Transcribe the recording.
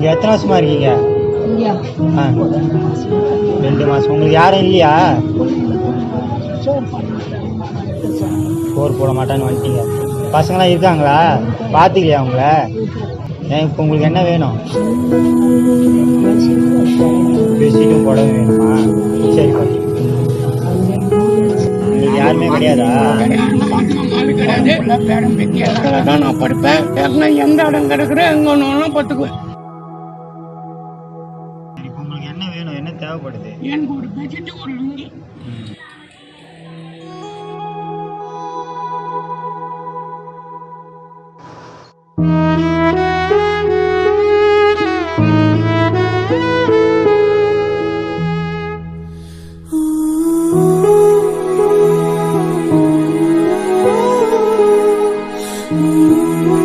இங்க எத்தனை வருஷமா இருக்கீங்க இங்கே ஆ. ரெண்டு மாசம் உங்களுக்கு யாரும் இல்லையா சோறு பண்ண சோறு போட மாட்டான்னு வந்துட்டீங்க பசங்களாம் இருக்காங்களா பார்த்துக்கலையா அவங்கள ஏன் இப்போ உங்களுக்கு என்ன வேணும் பெட்ஷீட்டும் புடவை வேணுமா சரி பாட்டி உங்களுக்கு யாருமே கிடையாதா தான் நான் படுப்பேன் வேற எந்த இடம் கிடக்குறேன் எங்க ஒன்றும் பத்துக்குவேன் சரி இப்போ உங்களுக்கு என்ன வேணும் என்ன தேவைப்படுது எனக்கு ஒரு பெட்ஷீட் ஒரு லுங்கி Ooh.